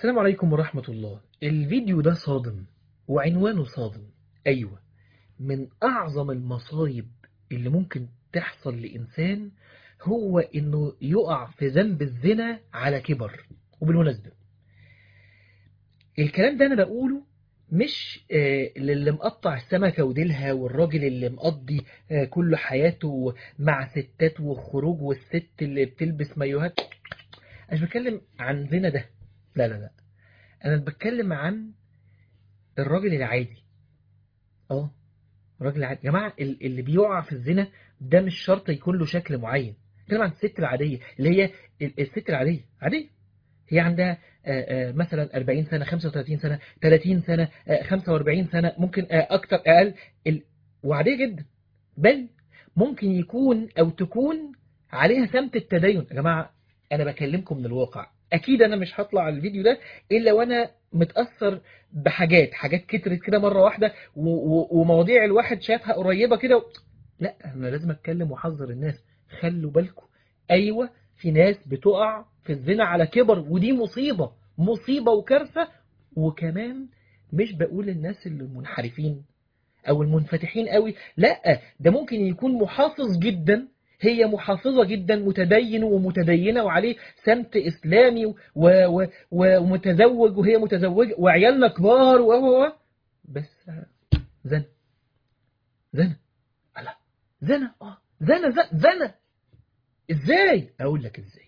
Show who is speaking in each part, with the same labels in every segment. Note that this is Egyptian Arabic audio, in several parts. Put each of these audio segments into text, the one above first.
Speaker 1: السلام عليكم ورحمة الله الفيديو ده صادم وعنوانه صادم أيوة من أعظم المصايب اللي ممكن تحصل لإنسان هو إنه يقع في ذنب الزنا على كبر وبالمناسبة الكلام ده أنا بقوله مش آه، للي مقطع السمكة وديلها والراجل اللي مقضي آه، كل حياته مع ستات وخروج والست اللي بتلبس مايوهات أنا مش بتكلم عن زنا ده لا لا لا أنا بتكلم عن الراجل العادي اه الراجل العادي يا جماعة ال- اللي بيقع في الزنا ده مش شرط يكون له شكل معين بتكلم عن الست العادية اللي هي ال- الست العادية عادية هي عندها آه، آه، مثلا 40 سنة 35 سنة 30 سنة آه، 45 سنة ممكن آه، أكتر أقل ال- وعادية جدا بل ممكن يكون أو تكون عليها سمت التدين يا جماعة أنا بكلمكم من الواقع أكيد أنا مش هطلع على الفيديو ده إلا وأنا متأثر بحاجات حاجات كترت كده مرة واحدة و- و- ومواضيع الواحد شافها قريبة كده و... لا أنا لازم أتكلم وأحذر الناس خلوا بالكم أيوة في ناس بتقع في الزنا على كبر ودي مصيبة مصيبة وكارثة وكمان مش بقول الناس اللي منحرفين او المنفتحين قوي لا ده ممكن يكون محافظ جدا هي محافظة جدا متدين ومتدينة وعليه سمت إسلامي و و و ومتزوج وهي متزوجة وعيالنا كبار و و و بس زنا زنا الله زنا اه زنا زنا, زنا. ازاي اقول لك ازاي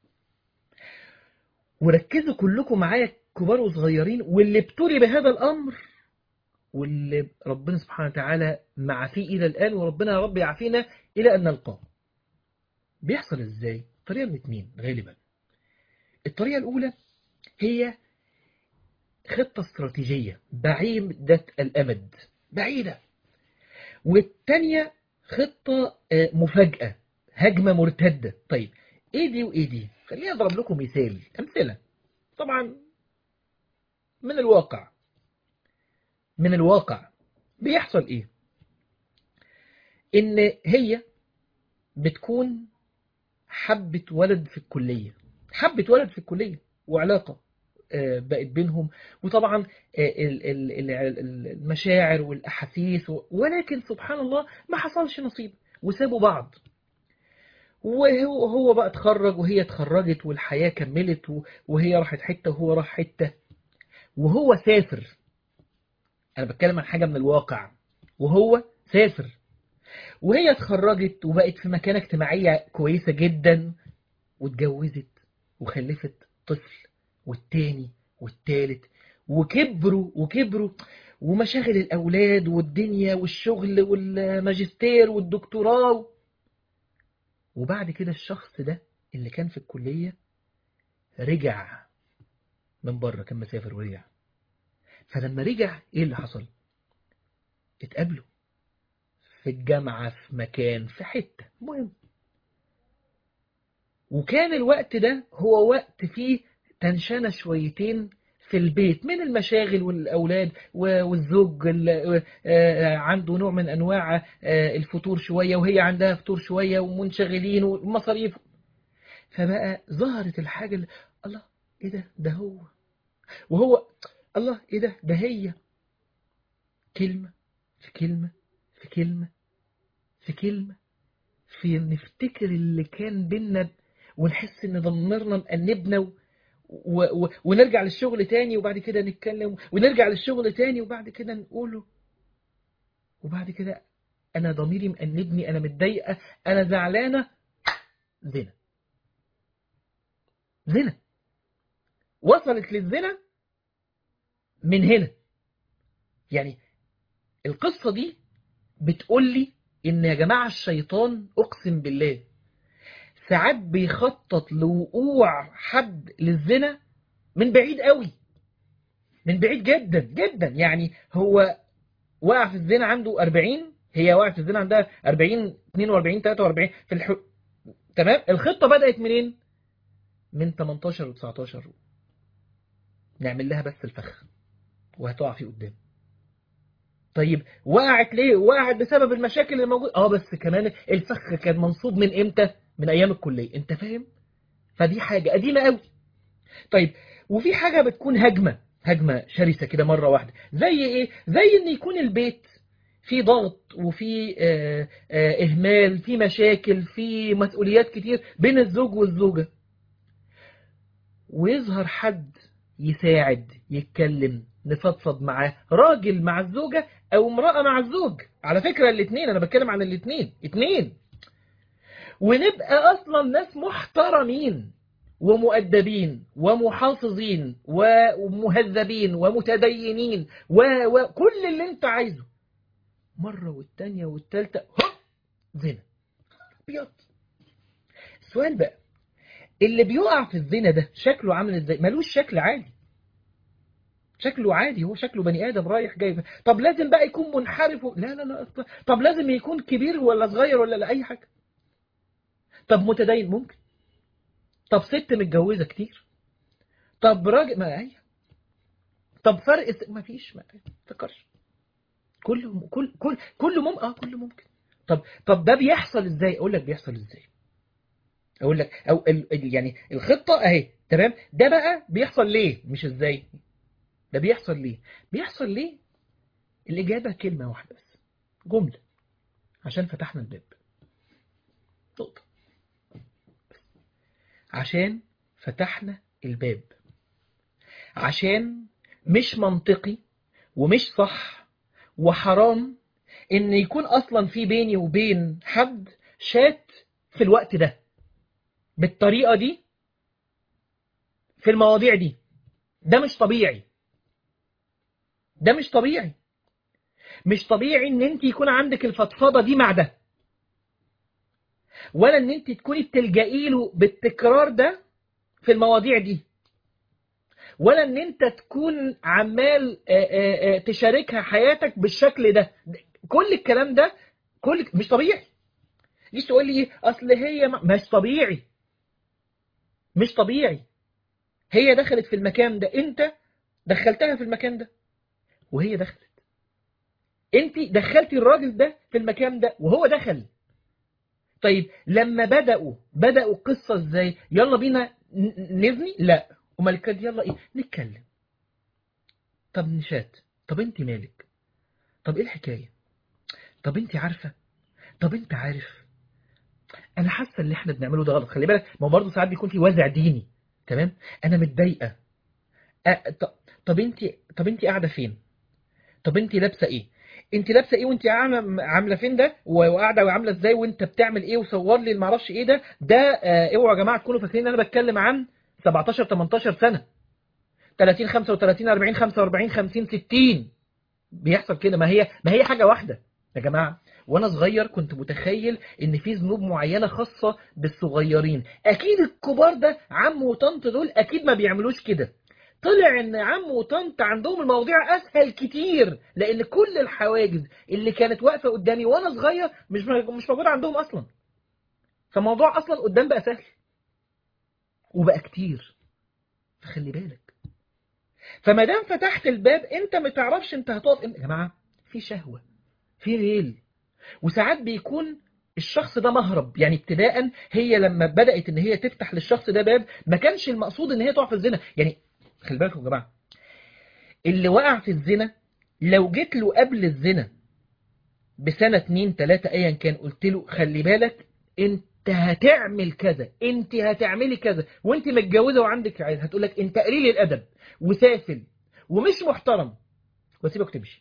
Speaker 1: وركزوا كلكم معايا كبار وصغيرين واللي ابتلي بهذا الامر واللي ربنا سبحانه وتعالى معافيه الى الان وربنا يا رب يعافينا الى ان نلقاه بيحصل ازاي طريقه من اتنين غالبا الطريقه الاولى هي خطه استراتيجيه بعيده الامد بعيده والتانية خطة آه، مفاجأة هجمة مرتدة طيب ايه دي وايه دي خليني اضرب لكم مثال امثلة طبعا من الواقع من الواقع بيحصل ايه ان هي بتكون حبة ولد في الكلية حبة ولد في الكلية وعلاقة آه، بقت بينهم وطبعا آه، ال- ال- ال- ال- المشاعر والأحاسيس و- ولكن سبحان الله ما حصلش نصيب وسابوا بعض وهو هو بقى اتخرج وهي اتخرجت والحياة كملت و- وهي راحت حتة وهو راح حتة وهو سافر أنا بتكلم عن حاجة من الواقع وهو سافر وهي اتخرجت وبقت في مكانة اجتماعية كويسة جدا واتجوزت وخلفت طفل والتاني والتالت وكبروا وكبروا ومشاغل الأولاد والدنيا والشغل والماجستير والدكتوراه وبعد كده الشخص ده اللي كان في الكلية رجع من بره كان مسافر ورجع فلما رجع ايه اللي حصل اتقابلوا في الجامعة في مكان في حتة مهم وكان الوقت ده هو وقت فيه تنشنة شويتين في البيت من المشاغل والأولاد و- والزوج ال- آه، عنده نوع من أنواع آه، الفتور شوية وهي عندها فتور شوية ومنشغلين ومصاريف فبقى ظهرت الحاجة اللي الله إيه ده ده هو وهو الله إيه ده ده هي كلمة في كلمة في كلمة في كلمة في نفتكر اللي كان بينا ونحس ان ضميرنا مأنبنا و... و... و... ونرجع للشغل تاني وبعد كده نتكلم ونرجع للشغل تاني وبعد كده نقوله وبعد كده انا ضميري مأنبني انا متضايقة انا زعلانة زنا زنا وصلت للزنا من هنا يعني القصة دي بتقول لي ان يا جماعة الشيطان اقسم بالله ساعات بيخطط لوقوع حد للزنا من بعيد قوي من بعيد جدا جدا يعني هو وقع في الزنا عنده 40 هي وقعت في الزنا عندها 40 42 43 في الح... تمام الخطة بدأت منين من 18 و 19 نعمل لها بس الفخ وهتقع فيه قدام طيب وقعت ليه وقعت بسبب المشاكل اللي موجوده اه بس كمان الفخ كان منصوب من امتى من ايام الكليه انت فاهم فدي حاجه قديمه قوي طيب وفي حاجة بتكون هجمة هجمة شرسة كده مرة واحدة زي ايه زي ان يكون البيت في ضغط وفي آه، آه، إهمال في مشاكل في مسؤوليات كتير بين الزوج والزوجة ويظهر حد يساعد يتكلم نفضفض معاه راجل مع الزوجة أو امرأة مع الزوج على فكرة الاثنين أنا بتكلم عن الاثنين اتنين ونبقى أصلا ناس محترمين ومؤدبين ومحافظين ومهذبين ومتدينين و- وكل اللي انت عايزه مرة والتانية والتالتة هوب زنا ابيض السؤال بقى اللي بيقع في الزنا ده شكله عامل ازاي ملوش شكل عادي شكله عادي هو شكله بني ادم رايح جاي طب لازم بقى يكون منحرف و... لا لا لا طب لازم يكون كبير ولا صغير ولا لا اي حاجه طب متدين ممكن طب ست متجوزه كتير طب راجل ما هي طب فرق س... ما فيش ما تفكرش كل كل كل كله ممكن اه كله ممكن طب طب ده بيحصل ازاي اقول لك بيحصل ازاي اقول لك او ال... ال- يعني الخطه اهي تمام ده بقى بيحصل ليه مش ازاي ده بيحصل ليه بيحصل ليه الاجابه كلمه واحده بس جمله عشان فتحنا الباب نقطه عشان فتحنا الباب عشان مش منطقي ومش صح وحرام ان يكون اصلا في بيني وبين حد شات في الوقت ده بالطريقة دي في المواضيع دي ده مش طبيعي ده مش طبيعي مش طبيعي ان انت يكون عندك الفضفضة دي مع ده ولا ان انت تكوني بتلجئي له بالتكرار ده في المواضيع دي ولا ان انت تكون عمال آه، آه، آه، تشاركها حياتك بالشكل ده كل الكلام ده كل مش طبيعي جيش تقول لي اصل هي ما- مش طبيعي مش طبيعي هي دخلت في المكان ده انت دخلتها في المكان ده وهي دخلت انت دخلتي الراجل ده في المكان ده وهو دخل طيب لما بدأوا بدأوا القصة ازاي يلا بينا ن- نزني لا امال كانت يلا ايه نتكلم طب نشات طب انت مالك طب ايه الحكاية طب انت عارفة طب انت عارف انا حاسه اللي احنا بنعمله ده غلط خلي بالك ما هو برضه ساعات بيكون في وازع ديني تمام انا متضايقه أ... ط- طب انت طب انت قاعده فين طب انت لابسه ايه انت لابسه ايه وانت عامله عامله فين ده و- وقاعده وعامله ازاي وانت بتعمل ايه وصور لي ما اعرفش ايه ده ده آه، اوعوا يا جماعه تكونوا فاكرين ان انا بتكلم عن 17 18 سنه 30 35 40 45 50 60 بيحصل كده ما هي ما هي حاجه واحده يا جماعه وانا صغير كنت متخيل ان في ذنوب معينه خاصه بالصغيرين اكيد الكبار ده عم وطنط دول اكيد ما بيعملوش كده طلع ان عم وطنط عندهم المواضيع اسهل كتير لان كل الحواجز اللي كانت واقفه قدامي وانا صغير مش مش موجوده عندهم اصلا فالموضوع اصلا قدام بقى سهل وبقى كتير فخلي بالك فما دام فتحت الباب انت ما تعرفش انت هتقف امتى يا جماعه في شهوه في ليل وساعات بيكون الشخص ده مهرب يعني ابتداء هي لما بدأت ان هي تفتح للشخص ده باب ما كانش المقصود ان هي تقع في الزنا يعني خلي بالكم يا جماعه اللي وقع في الزنا لو جيت له قبل الزنا بسنة اتنين تلاتة ايا كان قلت له خلي بالك انت هتعمل كذا انت هتعملي كذا وانت متجوزة وعندك عيال هتقول لك انت قليل الادب وسافل ومش محترم واسيبك تمشي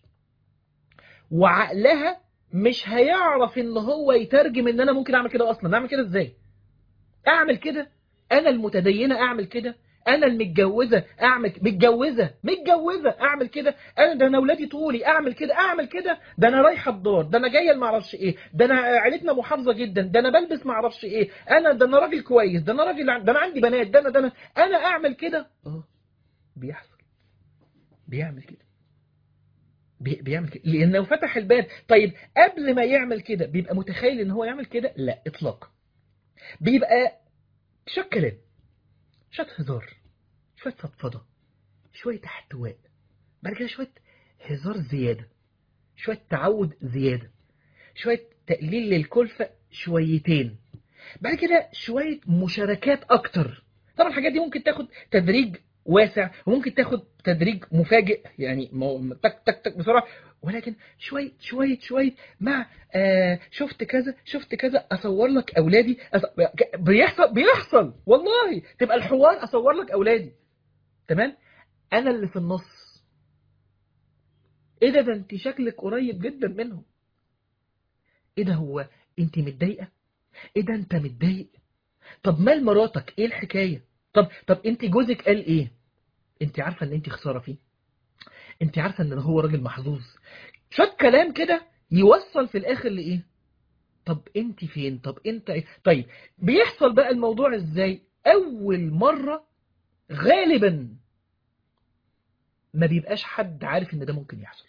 Speaker 1: وعقلها مش هيعرف ان هو يترجم ان انا ممكن اعمل كده اصلا اعمل كده ازاي اعمل كده انا المتدينه اعمل كده انا المتجوزه اعمل متجوزه متجوزه اعمل كده انا ده انا اولادي طولي اعمل كده اعمل كده ده انا رايحه الدار ده انا جايه ما اعرفش ايه ده انا عيلتنا محافظه جدا ده انا بلبس ما اعرفش ايه انا ده انا راجل كويس ده انا راجل ده انا عندي بنات ده انا ده انا انا اعمل كده اه بيحصل بيعمل كده بي- بيعمل كده لانه فتح الباب طيب قبل ما يعمل كده بيبقى متخيل ان هو يعمل كده لا اطلاقا بيبقى شويه كلام شويه هزار شويه فضفضه شويه احتواء بعد كده شويه هزار زياده شويه تعود زياده شويه تقليل للكلفه شويتين بعد كده شويه مشاركات اكتر طبعا الحاجات دي ممكن تاخد تدريج واسع وممكن تاخد تدريج مفاجئ يعني مو- تك تك تك بسرعه ولكن شويه شويه شويه مع آه شفت كذا شفت كذا اصور لك اولادي أص... بيحصل بيحصل والله تبقى الحوار اصور لك اولادي تمام انا اللي في النص ايه ده ده انت شكلك قريب جدا منهم ايه ده هو انت متضايقه ايه ده انت متضايق طب مال مراتك ايه الحكايه طب طب انت جوزك قال ايه انت عارفه ان انت خساره فيه انت عارفه ان هو راجل محظوظ شويه كلام كده يوصل في الاخر لايه طب انت فين طب انت ايه طيب بيحصل بقى الموضوع ازاي اول مره غالبا ما بيبقاش حد عارف ان ده ممكن يحصل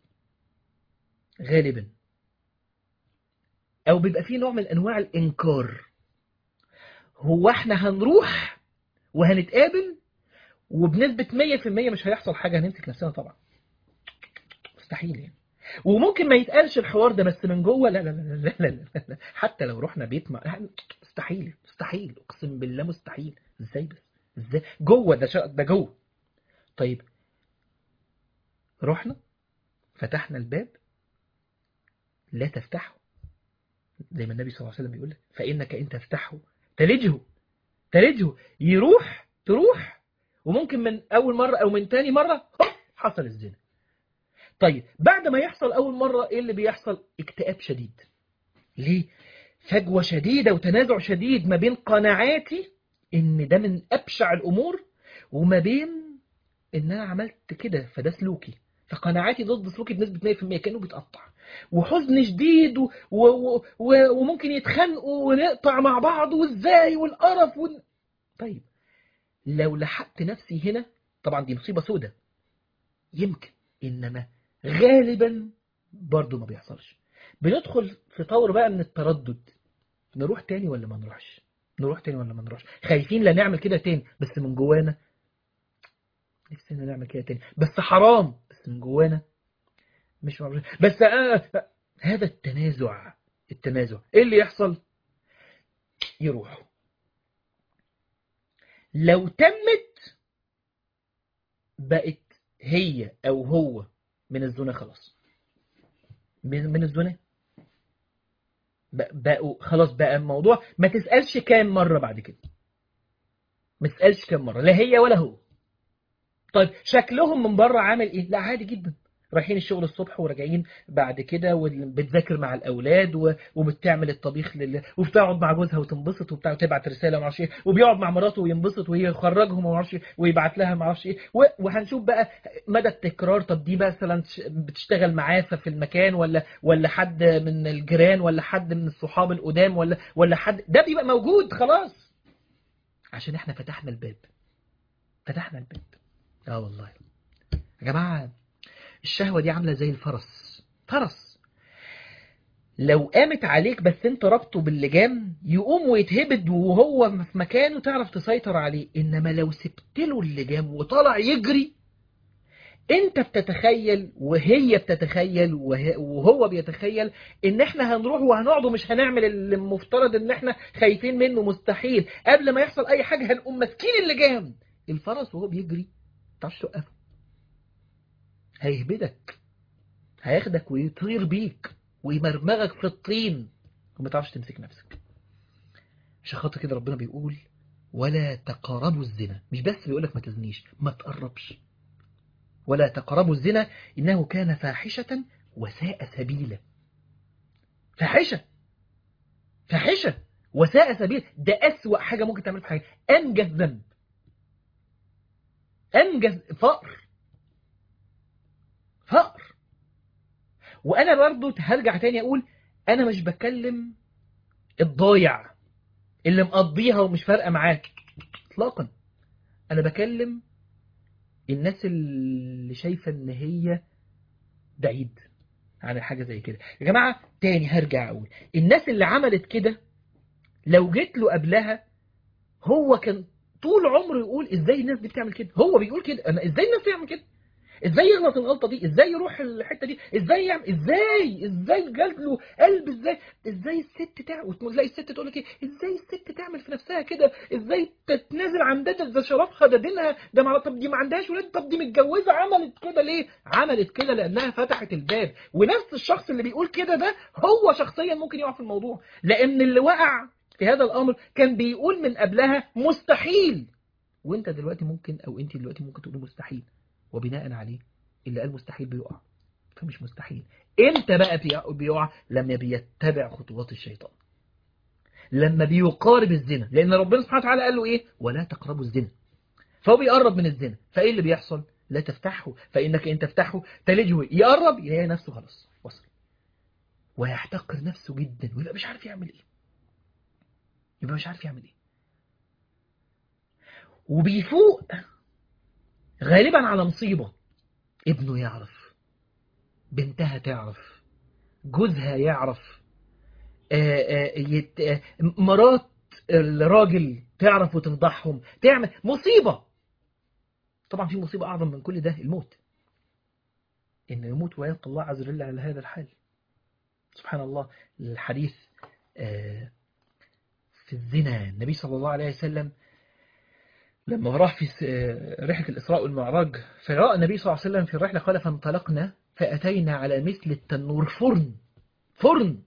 Speaker 1: غالبا او بيبقى فيه نوع من انواع الانكار هو احنا هنروح وهنتقابل وبنسبة 100% مش هيحصل حاجة هنمسك نفسنا طبعا مستحيل يعني وممكن ما يتقالش الحوار ده بس من جوه لا لا لا لا لا, لا, لا, لا. حتى لو رحنا بيت ما مستحيل مستحيل اقسم بالله مستحيل ازاي بس ازاي جوه ده شا... ده جوه طيب رحنا فتحنا الباب لا تفتحه زي ما النبي صلى الله عليه وسلم بيقول لك فإنك إن تفتحه تلجه تلجه يروح تروح وممكن من أول مرة أو من تاني مرة هوب حصل الزنا طيب بعد ما يحصل أول مرة إيه اللي بيحصل اكتئاب شديد ليه فجوة شديدة وتنازع شديد ما بين قناعاتي إن ده من أبشع الأمور وما بين إن أنا عملت كده فده سلوكي فقناعاتي ضد سلوكي بنسبة 100% كأنه بيتقطع وحزن شديد و... و... و... وممكن يتخانقوا ونقطع مع بعض وازاي والقرف و... طيب لو لحقت نفسي هنا طبعا دي مصيبة سودة يمكن إنما غالبا برضو ما بيحصلش بندخل في طور بقى من التردد نروح تاني ولا ما نروحش نروح تاني ولا ما نروحش خايفين لا نعمل كده تاني بس من جوانا نفسنا نعمل كده تاني بس حرام بس من جوانا مش معروف بس آه هذا التنازع التنازع ايه اللي يحصل يروحوا لو تمت بقت هي او هو من الزنا خلاص من من الزنا بقوا خلاص بقى الموضوع ما تسألش كام مرة بعد كده ما تسألش كام مرة لا هي ولا هو طيب شكلهم من بره عامل ايه لا عادي جدا رايحين الشغل الصبح وراجعين بعد كده وبتذاكر مع الاولاد وبتعمل الطبيخ لل... وبتقعد مع جوزها وتنبسط وبتاع وتبعت رساله ما اعرفش ايه وبيقعد مع مراته وينبسط وهي يخرجهم وما اعرفش ايه ويبعت لها ما اعرفش ايه وهنشوف بقى مدى التكرار طب دي مثلا بتشتغل معاه في المكان ولا ولا حد من الجيران ولا حد من الصحاب القدام ولا ولا حد ده بيبقى موجود خلاص عشان احنا فتحنا الباب فتحنا الباب اه والله يا جماعه الشهوة دي عاملة زي الفرس فرس لو قامت عليك بس انت ربطه باللجام يقوم ويتهبد وهو في مكانه تعرف تسيطر عليه انما لو سبت له اللجام وطلع يجري انت بتتخيل وهي بتتخيل وهو بيتخيل ان احنا هنروح وهنقعد ومش هنعمل المفترض ان احنا خايفين منه مستحيل قبل ما يحصل اي حاجة هنقوم ماسكين اللجام الفرس وهو بيجري متعرفش توقفه هيهبدك هياخدك ويطير بيك ويمرمغك في الطين وما تعرفش تمسك نفسك عشان خاطر كده ربنا بيقول ولا تقربوا الزنا مش بس بيقولك ما تزنيش ما تقربش ولا تقربوا الزنا إنه كان فاحشة وساء سبيلا فاحشة فاحشة وساء سبيل ده أسوأ حاجة ممكن تعمل في حياتك أنجز ذنب أنجز فقر فقر وانا برضو هرجع تاني اقول انا مش بكلم الضايع اللي مقضيها ومش فارقه معاك اطلاقا انا بكلم الناس اللي شايفه ان هي بعيد عن حاجه زي كده يا جماعه تاني هرجع اقول الناس اللي عملت كده لو جيت له قبلها هو كان طول عمره يقول ازاي الناس دي بتعمل كده هو بيقول كده انا ازاي الناس بتعمل كده ازاي يغلط الغلطه دي ازاي يروح الحته دي ازاي يعمل ازاي ازاي جات له قلب ازاي ازاي الست تعمل وتلاقي الست تقول لك ايه ازاي الست تعمل في نفسها كده ازاي تتنازل عن ده ده شرفها ده دينها ده مع... طب دي ما عندهاش ولاد طب دي متجوزه عملت كده ليه عملت كده لانها فتحت الباب ونفس الشخص اللي بيقول كده ده هو شخصيا ممكن يقع في الموضوع لان اللي وقع في هذا الامر كان بيقول من قبلها مستحيل وانت دلوقتي ممكن او انت دلوقتي ممكن تقولي مستحيل وبناء عليه اللي قال مستحيل بيقع فمش مستحيل امتى بقى بيقع لما بيتبع خطوات الشيطان لما بيقارب الزنا لان ربنا سبحانه وتعالى قال له ايه ولا تقربوا الزنا فهو بيقرب من الزنا فايه اللي بيحصل لا تفتحه فانك ان تفتحه تلجه يقرب يلاقي نفسه خلاص وصل ويحتقر نفسه جدا ويبقى مش عارف يعمل ايه يبقى مش عارف يعمل ايه وبيفوق غالبا على مصيبة ابنه يعرف بنتها تعرف جوزها يعرف آآ آآ يت... آآ مرات الراجل تعرف وتفضحهم تعمل مصيبة طبعا في مصيبة أعظم من كل ده الموت إنه يموت ويلقى الله عز وجل على هذا الحال سبحان الله الحديث في الزنا النبي صلى الله عليه وسلم لما راح في رحلة الإسراء والمعراج فرأى النبي صلى الله عليه وسلم في الرحلة قال فانطلقنا فأتينا على مثل التنور فرن فرن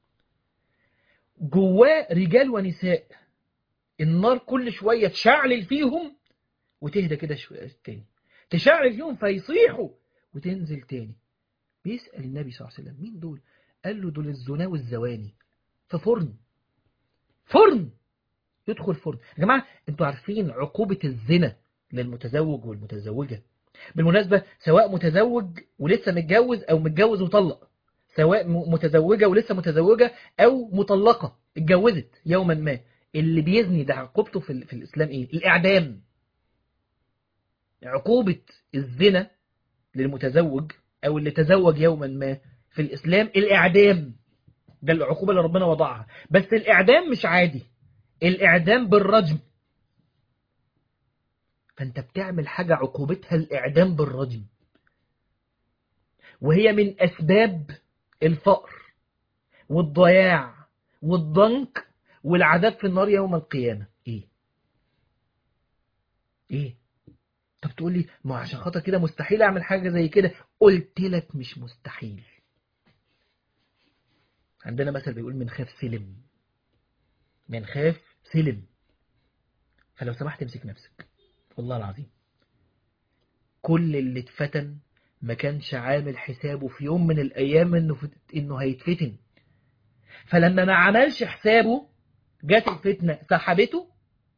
Speaker 1: جواه رجال ونساء النار كل شوية تشعلل فيهم وتهدى كده شوية تاني تشعلل فيهم فيصيحوا وتنزل تاني بيسأل النبي صلى الله عليه وسلم مين دول قال له دول الزنا والزواني ففرن فرن يدخل فرن يا جماعة انتوا عارفين عقوبة الزنا للمتزوج والمتزوجة بالمناسبة سواء متزوج ولسه متجوز او متجوز وطلق سواء متزوجة ولسه متزوجة او مطلقة اتجوزت يوما ما اللي بيزني ده عقوبته في, في الاسلام ايه الاعدام عقوبة الزنا للمتزوج او اللي تزوج يوما ما في الاسلام الاعدام ده العقوبة اللي ربنا وضعها بس الاعدام مش عادي الإعدام بالرجم فأنت بتعمل حاجة عقوبتها الإعدام بالرجم وهي من أسباب الفقر والضياع والضنك والعذاب في النار يوم القيامة إيه؟ إيه؟ طب تقول لي ما عشان خاطر كده مستحيل أعمل حاجة زي كده قلت لك مش مستحيل عندنا مثل بيقول من خاف سلم من خاف سلم فلو سمحت امسك نفسك والله العظيم كل اللي اتفتن ما كانش عامل حسابه في يوم من الايام انه انه هيتفتن فلما ما عملش حسابه جت الفتنه سحبته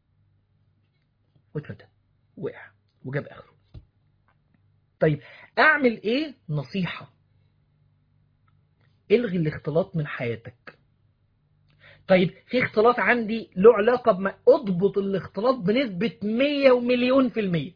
Speaker 1: واتفتن وقع وجاب اخره طيب اعمل ايه نصيحه الغي الاختلاط من حياتك طيب في اختلاط عندي له علاقة بما اضبط الاختلاط بنسبة 100 ومليون في المية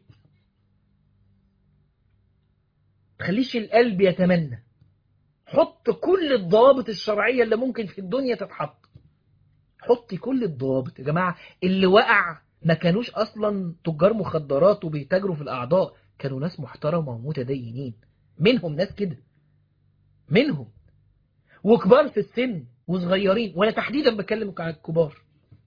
Speaker 1: تخليش القلب يتمنى حط كل الضوابط الشرعية اللي ممكن في الدنيا تتحط حطي كل الضوابط يا جماعة اللي وقع ما كانوش أصلا تجار مخدرات وبيتاجروا في الأعضاء كانوا ناس محترمة ومتدينين منهم ناس كده منهم وكبار في السن وصغيرين وانا تحديدا بكلم عن الكبار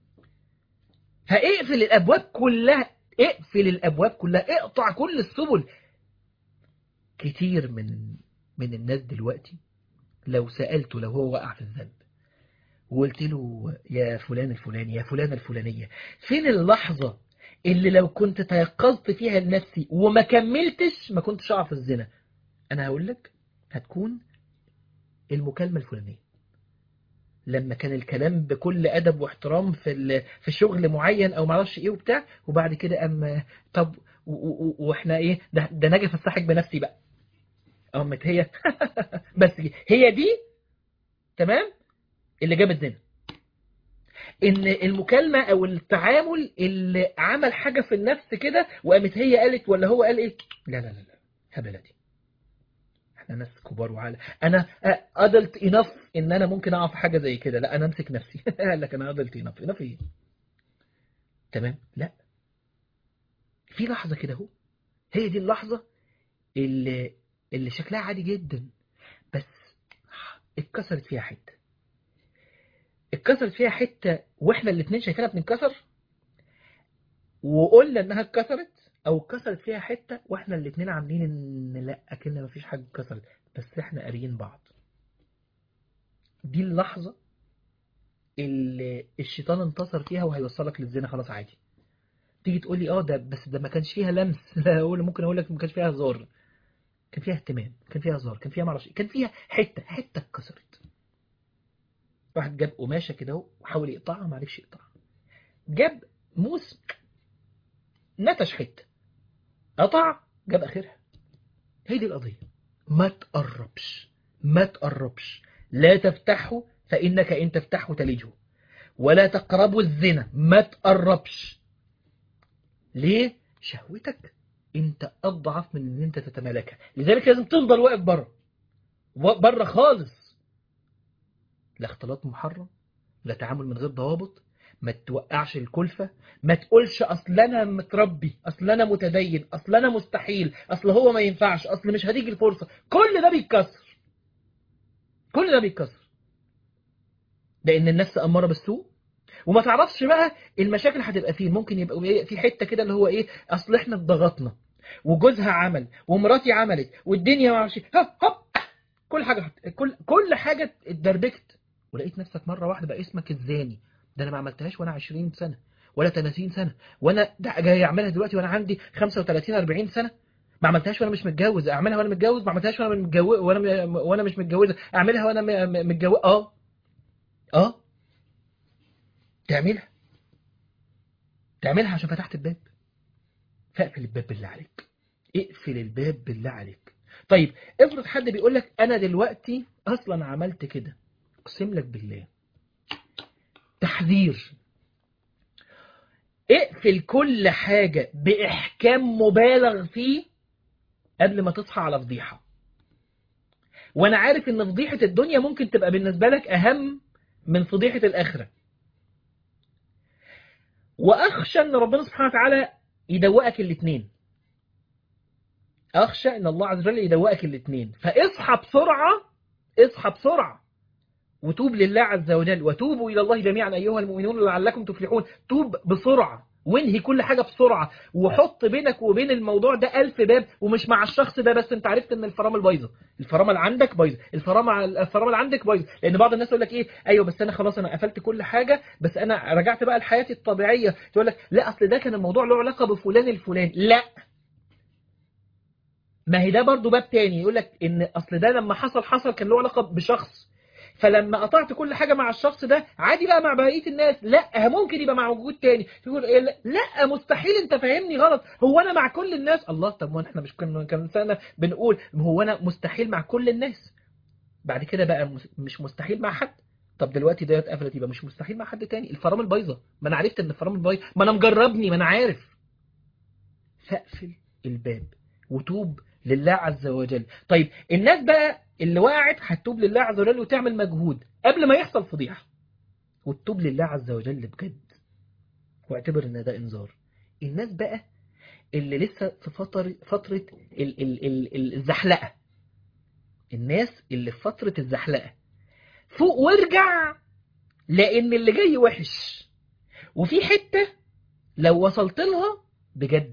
Speaker 1: فاقفل الابواب كلها اقفل الابواب كلها اقطع كل السبل كتير من من الناس دلوقتي لو سألته لو هو وقع في الذنب وقلت له يا فلان الفلاني يا فلانة الفلانية فين اللحظة اللي لو كنت تيقظت فيها لنفسي وما كملتش ما كنتش اعرف الزنا انا هقول لك هتكون المكالمة الفلانية لما كان الكلام بكل ادب واحترام في في شغل معين او معرفش ايه وبتاع وبعد كده ام طب واحنا ايه ده, ده نجي افسحك بنفسي بقى قامت هي بس هي دي تمام اللي جابت زنا ان المكالمة او التعامل اللي عمل حاجة في النفس كده وقامت هي قالت ولا هو قال ايه لا لا لا لا هبلة دي احنا ناس كبار وعالى انا ادلت انف ان انا ممكن اقع في حاجة زي كده لا انا امسك نفسي قال لك انا ادلت انف انف ايه تمام لا في لحظة كده اهو هي دي اللحظة اللي اللي شكلها عادي جدا بس اتكسرت فيها حته اتكسرت فيها حته واحنا الاثنين شايفينها بتنكسر وقلنا انها اتكسرت او اتكسرت فيها حته واحنا الاثنين عاملين ان لا اكن مفيش حاجه اتكسرت بس احنا قاريين بعض دي اللحظه اللي الشيطان انتصر فيها وهيوصلك للزنا خلاص عادي تيجي تقول لي اه ده بس ده ما كانش فيها لمس لا اقول ممكن اقول لك ما كانش فيها هزار كان فيها اهتمام كان فيها هزار كان فيها معرفش كان فيها حته حته اتكسرت واحد جاب قماشه كده وحاول يقطعها ما عرفش يقطعها جاب موس نتش حته قطع جاب اخرها هي دي القضيه ما تقربش ما تقربش لا تفتحه فانك ان تفتحه تلجه ولا تقربوا الزنا ما تقربش ليه شهوتك انت اضعف من ان انت تتمالكها لذلك لازم تفضل واقف بره بره خالص لا اختلاط محرم لا تعامل من غير ضوابط ما توقعش الكلفة ما تقولش أصل أنا متربي أصل أنا متدين أصل أنا مستحيل أصل هو ما ينفعش أصل مش هتيجي الفرصة كل ده بيتكسر كل ده بيتكسر لأن النفس أمارة بالسوء وما تعرفش بقى المشاكل هتبقى فين ممكن يبقى إيه في حتة كده اللي هو إيه أصل إحنا اتضغطنا وجوزها عمل ومراتي عملت والدنيا ما اعرفش هوب هوب كل حاجة كل كل حاجة اتدربكت ولقيت نفسك مرة واحدة بقى اسمك الزاني ده انا ما عملتهاش وانا 20 سنة ولا 30 سنة وانا ده جاي اعملها دلوقتي وانا عندي 35 40 سنة ما عملتهاش وانا مش متجوز اعملها وانا متجوز ما عملتهاش وانا متجوز وانا وانا مش متجوزه اعملها وانا متجوز اه اه تعملها تعملها عشان فتحت الباب فاقفل الباب بالله عليك اقفل الباب بالله عليك طيب افرض حد بيقول لك انا دلوقتي اصلا عملت كده اقسم لك بالله تحذير اقفل كل حاجة بإحكام مبالغ فيه قبل ما تصحى على فضيحة وانا عارف ان فضيحة الدنيا ممكن تبقى بالنسبة لك اهم من فضيحة الاخرة واخشى ان ربنا سبحانه وتعالى يدوقك الاثنين اخشى ان الله عز وجل يدوقك الاثنين فاصحى بسرعة اصحى بسرعة وتوب لله عز وجل وتوبوا إلى الله جميعا أيها المؤمنون لعلكم تفلحون توب بسرعة وانهي كل حاجة بسرعة وحط بينك وبين الموضوع ده ألف باب ومش مع الشخص ده بس انت عرفت ان الفرامل بايظة الفرامل عندك بايظة الفرامل الفرامل عندك بايظة لان بعض الناس يقول لك ايه ايوه بس انا خلاص انا قفلت كل حاجة بس انا رجعت بقى لحياتي الطبيعية تقول لك لا اصل ده كان الموضوع له علاقة بفلان الفلان لا ما هي ده برضو باب تاني يقول لك ان اصل ده لما حصل حصل كان له علاقة بشخص فلما قطعت كل حاجة مع الشخص ده عادي بقى مع بقية الناس لا ممكن يبقى مع وجود تاني تقول إيه لا مستحيل انت فاهمني غلط هو انا مع كل الناس الله طب ما احنا مش كنا كان سنة بنقول هو انا مستحيل مع كل الناس بعد كده بقى مش مستحيل مع حد طب دلوقتي ديت قفلت يبقى مش مستحيل مع حد تاني الفرامل بايظه ما انا عرفت ان الفرامل بايظه ما انا مجربني ما انا عارف فاقفل الباب وتوب لله عز وجل طيب الناس بقى اللي وقعت هتتوب لله عز وجل وتعمل مجهود قبل ما يحصل فضيحة وتتوب لله عز وجل بجد واعتبر ان ده انذار الناس بقى اللي لسه في فترة فترة ال ال ال الزحلقة الناس اللي في فترة الزحلقة فوق وارجع لان اللي جاي وحش وفي حتة لو وصلت لها بجد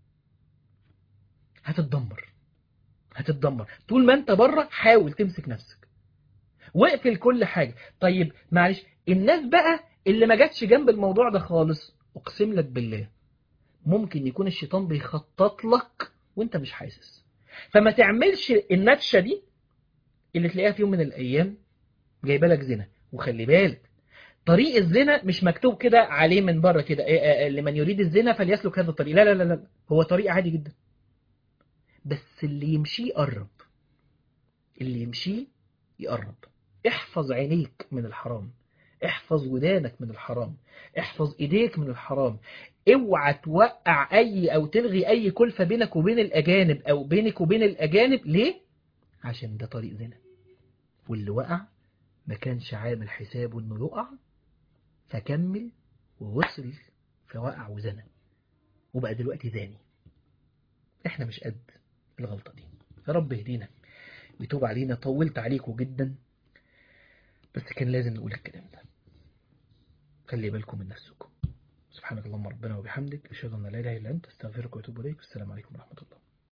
Speaker 1: هتتدمر هتتدمر طول ما انت بره حاول تمسك نفسك واقفل كل حاجة طيب معلش الناس بقى اللي ما جاتش جنب الموضوع ده خالص اقسم لك بالله ممكن يكون الشيطان بيخطط لك وانت مش حاسس فما تعملش النتشة دي اللي تلاقيها في يوم من الايام جايبه لك زنا وخلي بالك طريق الزنا مش مكتوب كده عليه من بره كده لمن يريد الزنا فليسلك هذا الطريق لا لا لا لا هو طريق عادي جدا بس اللي يمشيه يقرب اللي يمشيه يقرب احفظ عينيك من الحرام احفظ ودانك من الحرام احفظ ايديك من الحرام اوعى توقع اي او تلغي اي كلفة بينك وبين الاجانب او بينك وبين الاجانب ليه عشان ده طريق زنا واللي وقع ما كانش عامل حسابه انه يقع فكمل ووصل فوقع وزنا وبقى دلوقتي زاني احنا مش قد الغلطة دي يا رب يهدينا ويتوب علينا طولت عليكم جدا بس كان لازم نقول الكلام ده خلي بالكم من نفسكم سبحانك اللهم ربنا وبحمدك أشهد أن لا إله إلا أنت أستغفرك وأتوب إليك والسلام عليكم ورحمة الله